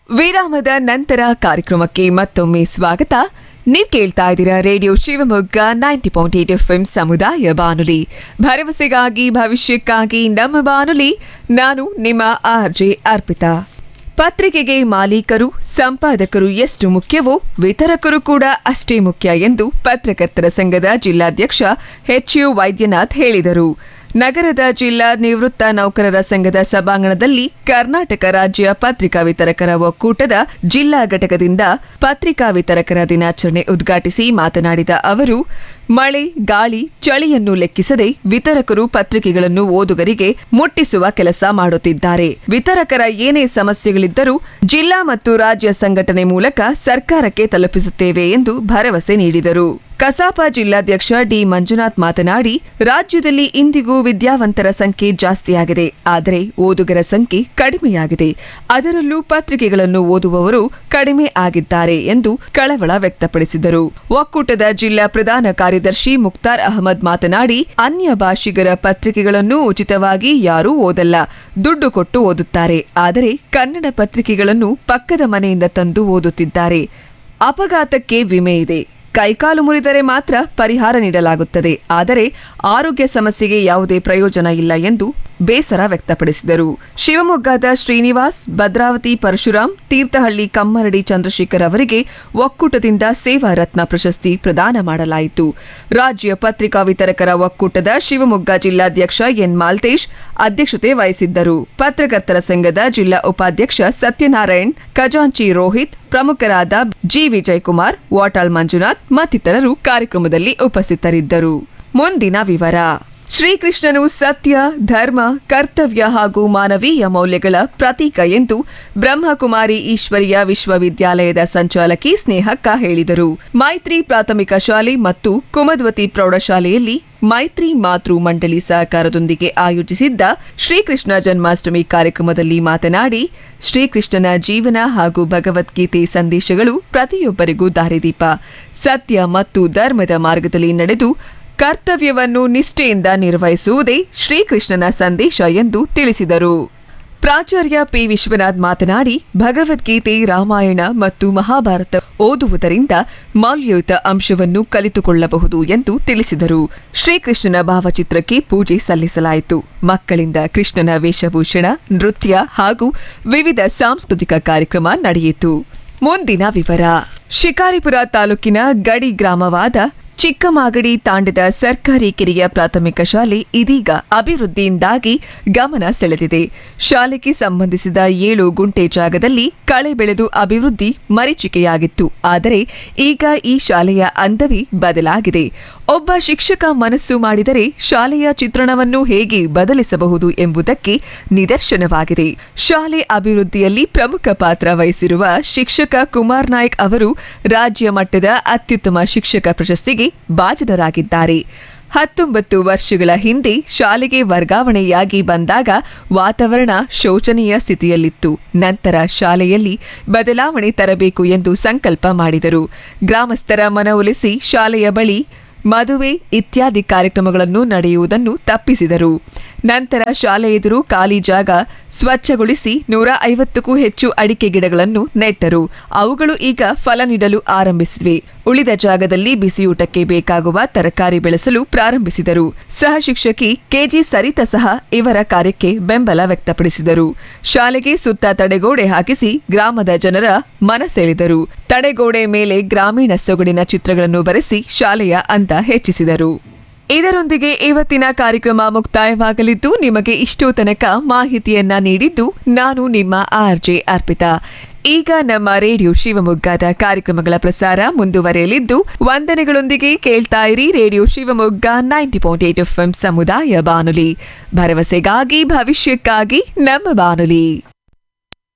ವಿರಾಮದ ನಂತರ ಕಾರ್ಯಕ್ರಮಕ್ಕೆ ಮತ್ತೊಮ್ಮೆ ಸ್ವಾಗತ ನೀವ್ ಕೇಳ್ತಾ ಇದ್ದೀರಾ radio Shivamogga ninety point eight F M ಸಮುದಾಯ ಬಾನುಲಿ ಭರವಸೆಗಾಗಿ ಭವಿಷ್ಯಕ್ಕಾಗಿ ನಮ್ಮ ಬಾನುಲಿ ನಾನು ನಿಮ್ಮ ಆರ್ ಜೆ ಅರ್ಪಿತಾ ಪತ್ರಿಕೆಗೆ ಮಾಲೀಕರು ಸಂಪಾದಕರು ಎಷ್ಟು ಮುಖ್ಯವೋ ವಿತರಕರು ಕೂಡ ಅಷ್ಟೇ ಮುಖ್ಯ ಎಂದು ಪತ್ರಕರ್ತರ ಸಂಘದ ಜಿಲ್ಲಾಧ್ಯಕ್ಷ ಎಚ್ ಯು ವೈದ್ಯನಾಥ್ ಹೇಳಿದರು ನಗರದ ಜಿಲ್ಲಾ ನಿವೃತ್ತ ನೌಕರರ ಸಂಘದ ಸಭಾಂಗಣದಲ್ಲಿ ಕರ್ನಾಟಕ ರಾಜ್ಯ ಪತ್ರಿಕಾ ವಿತರಕರ ಒಕ್ಕೂಟದ ಜಿಲ್ಲಾ ಘಟಕದಿಂದ ಪತ್ರಿಕಾ ವಿತರಕರ ದಿನಾಚರಣೆ ಉದ್ಘಾಟಿಸಿ ಮಾತನಾಡಿದ ಅವರು ಮಳೆ ಗಾಳಿ ಚಳಿಯನ್ನು ಲೆಕ್ಕಿಸದೆ ವಿತರಕರು ಪತ್ರಿಕೆಗಳನ್ನು ಓದುಗರಿಗೆ ಮುಟ್ಟಿಸುವ ಕೆಲಸ ಮಾಡುತ್ತಿದ್ದಾರೆ ವಿತರಕರ ಏನೇ ಸಮಸ್ಯೆಗಳಿದ್ದರೂ ಜಿಲ್ಲಾ ಮತ್ತು ರಾಜ್ಯ ಸಂಘಟನೆ ಮೂಲಕ ಸರ್ಕಾರಕ್ಕೆ ತಲುಪಿಸುತ್ತೇವೆ ಎಂದು ಭರವಸೆ ನೀಡಿದರು ಕಸಾಪ ಜಿಲ್ಲಾಧ್ಯಕ್ಷ ಡಿ ಮಂಜುನಾಥ್ ಮಾತನಾಡಿ ರಾಜ್ಯದಲ್ಲಿ ಇಂದಿಗೂ ವಿದ್ಯಾವಂತರ ಸಂಖ್ಯೆ ಜಾಸ್ತಿಯಾಗಿದೆ ಆದರೆ ಓದುಗರ ಸಂಖ್ಯೆ ಕಡಿಮೆಯಾಗಿದೆ ಅದರಲ್ಲೂ ಪತ್ರಿಕೆಗಳನ್ನು ಓದುವವರು ಕಡಿಮೆ ಆಗಿದ್ದಾರೆ ಎಂದು ಕಳವಳ ವ್ಯಕ್ತಪಡಿಸಿದರು ಒಕ್ಕೂಟದ ಜಿಲ್ಲಾ ಪ್ರಧಾನ ಕಾರ್ಯದರ್ಶಿ ಮುಕ್ತಾರ್ ಅಹಮದ್ ಮಾತನಾಡಿ ಅನ್ಯ ಭಾಷಿಗರ ಪತ್ರಿಕೆಗಳನ್ನು ಉಚಿತವಾಗಿ ಯಾರೂ ಓದಲ್ಲ ದುಡ್ಡು ಕೊಟ್ಟು ಓದುತ್ತಾರೆ ಆದರೆ ಕನ್ನಡ ಪತ್ರಿಕೆಗಳನ್ನು ಪಕ್ಕದ ಮನೆಯಿಂದ ತಂದು ಓದುತ್ತಿದ್ದಾರೆ ಅಪಘಾತಕ್ಕೆ ವಿಮೆ ಇದೆ ಕೈಕಾಲು ಮುರಿದರೆ ಮಾತ್ರ ಪರಿಹಾರ ನೀಡಲಾಗುತ್ತದೆ ಆದರೆ ಆರೋಗ್ಯ ಸಮಸ್ಯೆಗೆ ಯಾವುದೇ ಪ್ರಯೋಜನ ಇಲ್ಲ ಎಂದು ಬೇಸರ ವ್ಯಕ್ತಪಡಿಸಿದರು ಶಿವಮೊಗ್ಗದ ಶ್ರೀನಿವಾಸ್ ಭದ್ರಾವತಿ ಪರಶುರಾಮ್ ತೀರ್ಥಹಳ್ಳಿ ಕಮ್ಮರಡಿ ಚಂದ್ರಶೇಖರ್ ಅವರಿಗೆ ಒಕ್ಕೂಟದಿಂದ ಸೇವಾ ರತ್ನ ಪ್ರಶಸ್ತಿ ಪ್ರದಾನ ಮಾಡಲಾಯಿತು ರಾಜ್ಯ ಪತ್ರಿಕಾ ವಿತರಕರ ಒಕ್ಕೂಟದ ಶಿವಮೊಗ್ಗ ಜಿಲ್ಲಾಧ್ಯಕ್ಷ ಎನ್ ಮಾಲ್ತೇಶ್ ಅಧ್ಯಕ್ಷತೆ ವಹಿಸಿದ್ದರು ಪತ್ರಕರ್ತರ ಸಂಘದ ಜಿಲ್ಲಾ ಉಪಾಧ್ಯಕ್ಷ ಸತ್ಯನಾರಾಯಣ್ ಖಜಾಂಚಿ ರೋಹಿತ್ ಪ್ರಮುಖರಾದ ಜಿ ವಿಜಯಕುಮಾರ್ ವಾಟಾಳ್ ಮಂಜುನಾಥ್ ಮತ್ತಿತರರು ಕಾರ್ಯಕ್ರಮದಲ್ಲಿ ಉಪಸ್ಥಿತರಿದ್ದರು ಮುಂದಿನ ವಿವರ ಶ್ರೀಕೃಷ್ಣನು ಸತ್ಯ ಧರ್ಮ ಕರ್ತವ್ಯ ಹಾಗೂ ಮಾನವೀಯ ಮೌಲ್ಯಗಳ ಪ್ರತೀಕ ಎಂದು ಬ್ರಹ್ಮಕುಮಾರಿ ಈಶ್ವರಿಯ ವಿಶ್ವವಿದ್ಯಾಲಯದ ಸಂಚಾಲಕಿ ಸ್ನೇಹಕ್ಕ ಹೇಳಿದರು ಮೈತ್ರಿ ಪ್ರಾಥಮಿಕ ಶಾಲೆ ಮತ್ತು ಕುಮದ್ವತಿ ಪ್ರೌಢಶಾಲೆಯಲ್ಲಿ ಮೈತ್ರಿ ಮಾತೃ ಮಂಡಳಿ ಸಹಕಾರದೊಂದಿಗೆ ಆಯೋಜಿಸಿದ್ದ ಶ್ರೀಕೃಷ್ಣ ಜನ್ಮಾಷ್ಟಮಿ ಕಾರ್ಯಕ್ರಮದಲ್ಲಿ ಮಾತನಾಡಿ ಶ್ರೀಕೃಷ್ಣನ ಜೀವನ ಹಾಗೂ ಭಗವದ್ಗೀತೆ ಸಂದೇಶಗಳು ಪ್ರತಿಯೊಬ್ಬರಿಗೂ ದಾರಿದೀಪ ಸತ್ಯ ಮತ್ತು ಧರ್ಮದ ಮಾರ್ಗದಲ್ಲಿ ನಡೆದು ಕರ್ತವ್ಯವನ್ನು ನಿಷ್ಠೆಯಿಂದ ನಿರ್ವಹಿಸುವುದೇ ಶ್ರೀಕೃಷ್ಣನ ಸಂದೇಶ ಎಂದು ತಿಳಿಸಿದರು ಪ್ರಾಚಾರ್ಯ ಪಿ ವಿಶ್ವನಾಥ್ ಮಾತನಾಡಿ ಭಗವದ್ಗೀತೆ ರಾಮಾಯಣ ಮತ್ತು ಮಹಾಭಾರತ ಓದುವುದರಿಂದ ಮೌಲ್ಯಯುತ ಅಂಶವನ್ನು ಕಲಿತುಕೊಳ್ಳಬಹುದು ಎಂದು ತಿಳಿಸಿದರು ಶ್ರೀಕೃಷ್ಣನ ಭಾವಚಿತ್ರಕ್ಕೆ ಪೂಜೆ ಸಲ್ಲಿಸಲಾಯಿತು ಮಕ್ಕಳಿಂದ ಕೃಷ್ಣನ ವೇಷಭೂಷಣ ನೃತ್ಯ ಹಾಗೂ ವಿವಿಧ ಸಾಂಸ್ಕೃತಿಕ ಕಾರ್ಯಕ್ರಮ ನಡೆಯಿತು ಮುಂದಿನ ವಿವರ ಶಿಕಾರಿಪುರ ತಾಲೂಕಿನ ಗಡಿ ಗ್ರಾಮವಾದ ಚಿಕ್ಕಮಾಗಡಿ ತಾಂಡದ ಸರ್ಕಾರಿ ಕಿರಿಯ ಪ್ರಾಥಮಿಕ ಶಾಲೆ ಇದೀಗ ಅಭಿವೃದ್ಧಿಯಿಂದಾಗಿ ಗಮನ ಸೆಳೆದಿದೆ ಶಾಲೆಗೆ ಸಂಬಂಧಿಸಿದ ಏಳು ಗುಂಟೆ ಜಾಗದಲ್ಲಿ ಕಳೆ ಬೆಳೆದು ಅಭಿವೃದ್ಧಿ ಮರೀಚಿಕೆಯಾಗಿತ್ತು ಆದರೆ ಈಗ ಈ ಶಾಲೆಯ ಅಂದವೇ ಬದಲಾಗಿದೆ ಒಬ್ಬ ಶಿಕ್ಷಕ ಮನಸ್ಸು ಮಾಡಿದರೆ ಶಾಲೆಯ ಚಿತ್ರಣವನ್ನು ಹೇಗೆ ಬದಲಿಸಬಹುದು ಎಂಬುದಕ್ಕೆ ನಿದರ್ಶನವಾಗಿದೆ ಶಾಲೆ ಅಭಿವೃದ್ಧಿಯಲ್ಲಿ ಪ್ರಮುಖ ಪಾತ್ರ ವಹಿಸಿರುವ ಶಿಕ್ಷಕ ಕುಮಾರ್ ನಾಯ್ಕ್ ಅವರು ರಾಜ್ಯ ಮಟ್ಟದ ಅತ್ಯುತ್ತಮ ಶಿಕ್ಷಕ ಪ್ರಶಸ್ತಿಗೆ ಭಾಜನರಾಗಿದ್ದಾರೆ ಹತ್ತೊಂಬತ್ತು ವರ್ಷಗಳ ಹಿಂದೆ ಶಾಲೆಗೆ ವರ್ಗಾವಣೆಯಾಗಿ ಬಂದಾಗ ವಾತಾವರಣ ಶೋಚನೀಯ ಸ್ಥಿತಿಯಲ್ಲಿತ್ತು ನಂತರ ಶಾಲೆಯಲ್ಲಿ ಬದಲಾವಣೆ ತರಬೇಕು ಎಂದು ಸಂಕಲ್ಪ ಮಾಡಿದರು ಗ್ರಾಮಸ್ಥರ ಮನವೊಲಿಸಿ ಶಾಲೆಯ ಬಳಿ ಮದುವೆ ಇತ್ಯಾದಿ ಕಾರ್ಯಕ್ರಮಗಳನ್ನು ನಡೆಯುವುದನ್ನು ತಪ್ಪಿಸಿದರು ನಂತರ ಶಾಲೆ ಎದುರು ಖಾಲಿ ಜಾಗ ಸ್ವಚ್ಛಗೊಳಿಸಿ ನೂರ ಐವತ್ತಕ್ಕೂ ಹೆಚ್ಚು ಅಡಿಕೆ ಗಿಡಗಳನ್ನು ನೆಟ್ಟರು ಅವುಗಳು ಈಗ ಫಲ ನೀಡಲು ಆರಂಭಿಸಿವೆ ಉಳಿದ ಜಾಗದಲ್ಲಿ ಬಿಸಿಯೂಟಕ್ಕೆ ಬೇಕಾಗುವ ತರಕಾರಿ ಬೆಳೆಸಲು ಪ್ರಾರಂಭಿಸಿದರು ಸಹ ಶಿಕ್ಷಕಿ ಕೆಜಿ ಸರಿತಾ ಸಹ ಇವರ ಕಾರ್ಯಕ್ಕೆ ಬೆಂಬಲ ವ್ಯಕ್ತಪಡಿಸಿದರು ಶಾಲೆಗೆ ಸುತ್ತ ತಡೆಗೋಡೆ ಹಾಕಿಸಿ ಗ್ರಾಮದ ಜನರ ಮನಸೆಳೆದರು ತಡೆಗೋಡೆ ಮೇಲೆ ಗ್ರಾಮೀಣ ಸೊಗಡಿನ ಚಿತ್ರಗಳನ್ನು ಬರೆಸಿ ಶಾಲೆಯ ಅಂತ ಹೆಚ್ಚಿಸಿದರು ಇದರೊಂದಿಗೆ ಇವತ್ತಿನ ಕಾರ್ಯಕ್ರಮ ಮುಕ್ತಾಯವಾಗಲಿದ್ದು ನಿಮಗೆ ಇಷ್ಟೋ ತನಕ ಮಾಹಿತಿಯನ್ನ ನೀಡಿದ್ದು ನಾನು ನಿಮ್ಮ ಆರ್ ಜೆ ಅರ್ಪಿತಾ ಈಗ ನಮ್ಮ ರೇಡಿಯೋ ಶಿವಮೊಗ್ಗದ ಕಾರ್ಯಕ್ರಮಗಳ ಪ್ರಸಾರ ಮುಂದುವರೆಯಲಿದ್ದು ವಂದನೆಗಳೊಂದಿಗೆ ಕೇಳ್ತಾ ಇರಿ radio Shivamogga ninety point eight F ಸಮುದಾಯ ಬಾನುಲಿ ಭರವಸೆಗಾಗಿ ಭವಿಷ್ಯಕ್ಕಾಗಿ ನಮ್ಮ ಬಾನುಲಿ